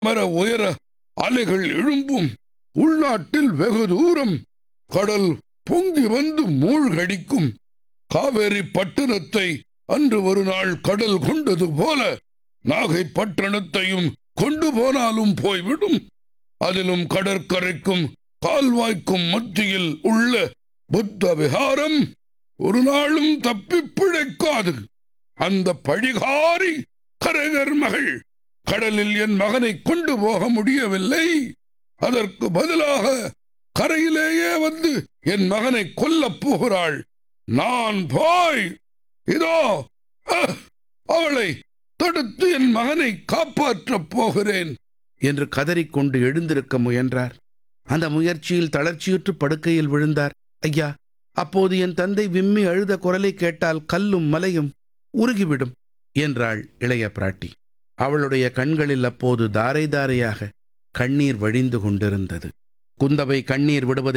மர உயர அலைகள் எழும்பும் உள்நாட்டில் வெகு தூரம் கடல் பொங்கி வந்து மூழ்கடிக்கும் காவேரி பட்டணத்தை அன்று ஒரு நாள் கடல் கொண்டது போல நாகை பட்டணத்தையும் கொண்டு போனாலும் போய்விடும் அதிலும் கடற்கரைக்கும் கால்வாய்க்கும் மத்தியில் உள்ள புத்த விகாரம் ஒரு நாளும் தப்பி பிழைக்காது அந்த பழிகாரி கரகர் மகள் கடலில் என் மகனை கொண்டு போக முடியவில்லை அதற்கு பதிலாக கரையிலேயே வந்து என் மகனை கொல்லப் போகிறாள் நான் போய் இதோ அஹ், அவளை தடுத்து என் மகனை காப்பாற்றப் போகிறேன் என்று கதறிக்கொண்டு எழுந்திருக்க முயன்றார் அந்த முயற்சியில் தளர்ச்சியுற்று படுக்கையில் விழுந்தார் ஐயா அப்போது என் தந்தை விம்மி அழுத குரலை கேட்டால் கல்லும் மலையும் உருகிவிடும் என்றாள் இளைய பிராட்டி அவளுடைய கண்களில் அப்போது தாரை தாரையாக கண்ணீர் வழிந்து கொண்டிருந்தது குந்தவை கண்ணீர் விடுவதை